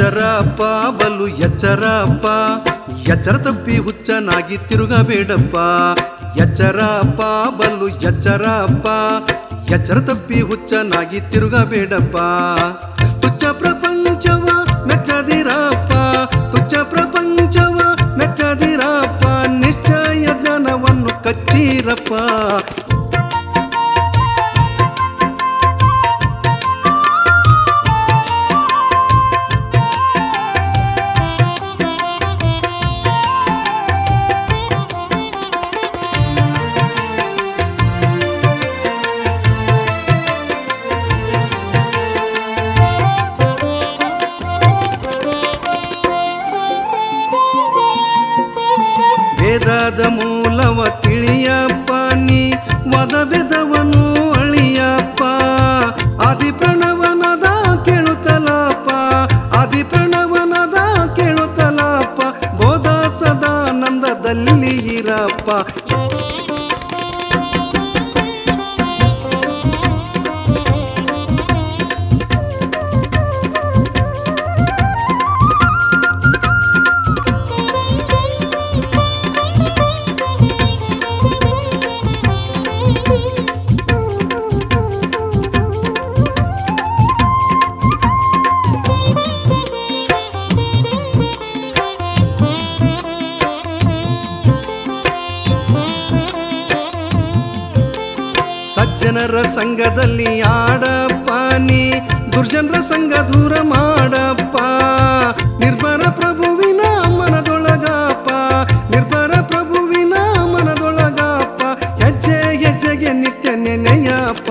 ಎಚ್ಚರಪ್ಪ ಬಲು ಎಚ್ಚರಪ್ಪ ಎಚ್ಚರ ತಪ್ಪಿ ಹುಚ್ಚನಾಗಿ ತಿರುಗಬೇಡಪ್ಪ ಎಚ್ಚರಪ್ಪ ಬಲು ಎಚ್ಚರಪ್ಪ ಎಚ್ಚರ ತಪ್ಪಿ ಹುಚ್ಚನಾಗಿ ತಿರುಗಬೇಡಪ್ಪ ತುಚ್ಚ ಪ್ರಪಂಚವ ಮೆಚ್ಚದಿರಪ್ಪ ತುಚ್ಚ ಪ್ರಪಂಚವ ಮೆಚ್ಚದಿರಪ್ಪ ನಿಶ್ಚಯ ಜ್ಞಾನವನ್ನು ಕಚ್ಚಿರಪ್ಪ ವೇದದ ಮೂಲವ ತಿಳಿಯಪ್ಪ ನೀ ವದ ಬೆದವನು ಅಳಿಯಪ್ಪ ಆದಿ ಪ್ರಣವನದ ಕೇಳುತ್ತಲಪ್ಪ ಆದಿ ಪ್ರಣವನದ ಕೇಳುತ್ತಲಪ್ಪ ಬೋಧ ಸದಾನಂದದಲ್ಲಿ ಇರಪ್ಪ ಸಜ್ಜನರ ಸಂಘದಲ್ಲಿ ಆಡಪ್ಪ ನೀ ದುರ್ಜನರ ಸಂಘ ದೂರ ಮಾಡಪ್ಪ ನಿರ್ಭರ ಪ್ರಭುವಿನ ಮನದೊಳಗಪ್ಪ ನಿರ್ಭರ ಪ್ರಭುವಿನ ಮನದೊಳಗಪ್ಪ ಹೆಜ್ಜೆ ಹೆಜ್ಜೆಗೆ ನಿತ್ಯ ನೆನೆಯಪ್ಪ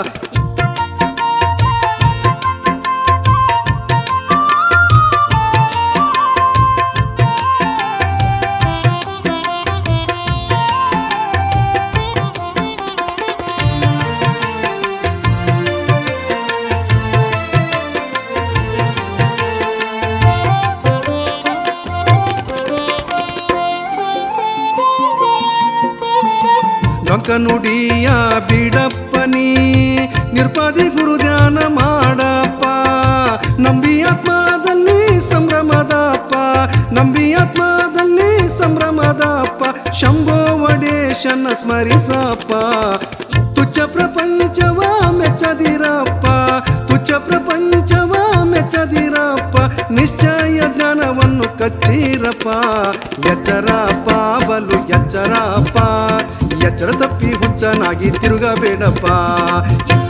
ಡೊಂಕ ನುಡಿಯ ಬಿಡಪ್ಪನಿ ನಿರ್ಪಾದಿ ಗುರು ಧ್ಯಾನ ಮಾಡಪ್ಪ ನಂಬಿ ಆತ್ಮದಲ್ಲಿ ಸಂಭ್ರಮದಪ್ಪ ನಂಬಿ ಆತ್ಮದಲ್ಲಿ ಸಂಭ್ರಮದಪ್ಪ ಶಂಭೋ ವಡೇಶನ ಸ್ಮರಿಸಪ್ಪ ತುಚ್ಚ ಪ್ರಪಂಚವ ಮೆಚ್ಚದಿರಪ್ಪ ತುಚ್ಚ ಪ್ರಪಂಚವ ಮೆಚ್ಚದಿರಪ್ಪ ನಿಶ್ಚಯ ಜ್ಞಾನವನ್ನು ಕಚ್ಚಿರಪ್ಪ ಎಚ್ಚರಪ್ಪ ಬಲು ಎಚ್ಚರಪ್ಪ ಎಚ್ಚರ ತಪ್ಪಿ ಹುಚ್ಚನಾಗಿ ತಿರುಗಬೇಡಪ್ಪ